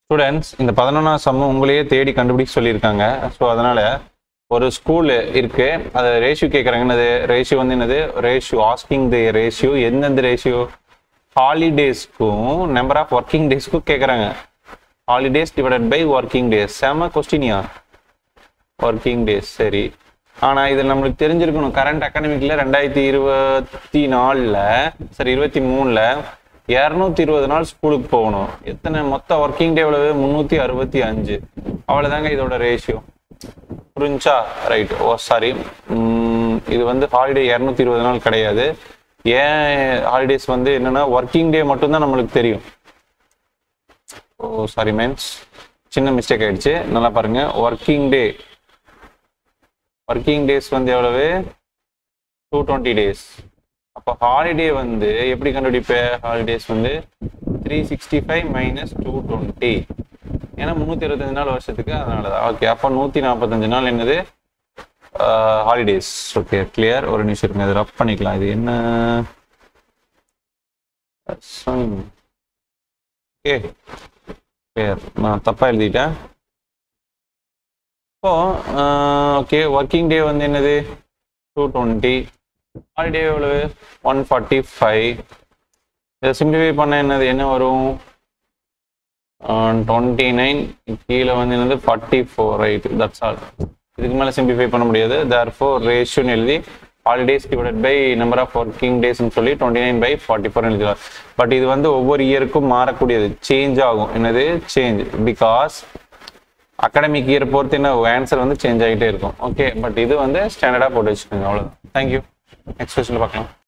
students இந்த பதினொன்றாம் சம்மம் உங்களையே தேடி கண்டுபிடிக்க சொல்லியிருக்காங்க ஸோ அதனால ஒரு ஸ்கூல் இருக்கு அது ரேஷியோ கேட்குறாங்க என்னது ரேஷியோ வந்து என்னது ரேஷியோ ஆஸ்கிங் தி ரேஷியோ எந்தெந்த ரேஷியோ ஹாலிடேஸ்க்கும் நம்பர் ஆஃப் ஒர்க்கிங் டேஸ்க்கும் கேட்குறாங்க holidays divided by working days செம கொஸ்டினியா ஒர்க்கிங் டேஸ் சரி ஆனால் இதில் நம்மளுக்கு தெரிஞ்சிருக்கணும் கரண்ட் அகாடமிக்கில் ரெண்டாயிரத்தி இருபத்தி நாலில் சரி இருபத்தி மூணில் இரநூத்தி இருபது நாள் ஸ்கூலுக்கு போகணும் எத்தனை மொத்த ஒர்க்கிங் டே எவ்வளவு முந்நூற்றி அறுபத்தி அஞ்சு அவ்வளோதாங்க இதோட ரேஷியோ புரிஞ்சா ரைட் ஓ சாரி இது வந்து ஹாலிடே இரநூத்தி இருபது நாள் கிடையாது ஏன் ஹாலிடேஸ் வந்து என்னன்னா ஒர்க்கிங் டே மட்டும்தான் நம்மளுக்கு தெரியும் ஓ சாரி மேன்ஸ் சின்ன மிஸ்டேக் ஆயிடுச்சு நல்லா பாருங்க ஒர்க்கிங் டே ஒர்க்கிங் டேஸ் வந்து எவ்வளவு டூ டுவெண்ட்டி டேஸ் அப்போ ஹாலிடே வந்து எப்படி கண்டுபிடிப்பேன் ஹாலிடேஸ் வந்து three sixty five minus two twenty ஏன்னா முந்நூற்றி இருபத்தஞ்சு நாள் வருஷத்துக்கு அதனால தான் ஓகே அப்போ நூற்றி நாற்பத்தஞ்சு நாள் என்னது ஹாலிடேஸ் ஓகே கிளியர் ஒரு நிமிஷம் இருங்க இது ரப் பண்ணிக்கலாம் இது என்ன ஓகே கிளியர் நான் தப்பாக எழுதிட்டேன் இப்போ ஓகே ஒர்க்கிங் டே வந்து என்னது டூ டுவெண்ட்டி ஹாலிடே எவ்வளவு ஒன் ஃபார்ட்டி ஃபைவ் இதை சிம்பிளிஃபை பண்ண என்னது என்ன வரும் டுவெண்ட்டி நைன் கீழே வந்து என்னது forty four right that's all இதுக்கு மேலே சிம்பிளிஃபை பண்ண முடியாது தேர் ஃபோர் ரேஷியோன்னு எழுதி holidays divided by number of working டேஸ்னு சொல்லி twenty nine by forty four எழுதிக்கலாம் பட் இது வந்து ஒவ்வொரு இயருக்கும் மாறக்கூடியது சேஞ்ச் ஆகும் என்னது சேஞ்ச் பிகாஸ் அகாடமிக் இயர் பொறுத்து என்ன ஆன்சர் வந்து சேஞ்ச் ஆகிட்டே இருக்கும் ஓகே பட் இது வந்து ஸ்டாண்டர்டாக போட்டு வச்சுக்கோங்க அவ்வளோதான் தேங்க்யூ நெக்ஸ்ட் கொஸ்டின் பார்க்கலாம்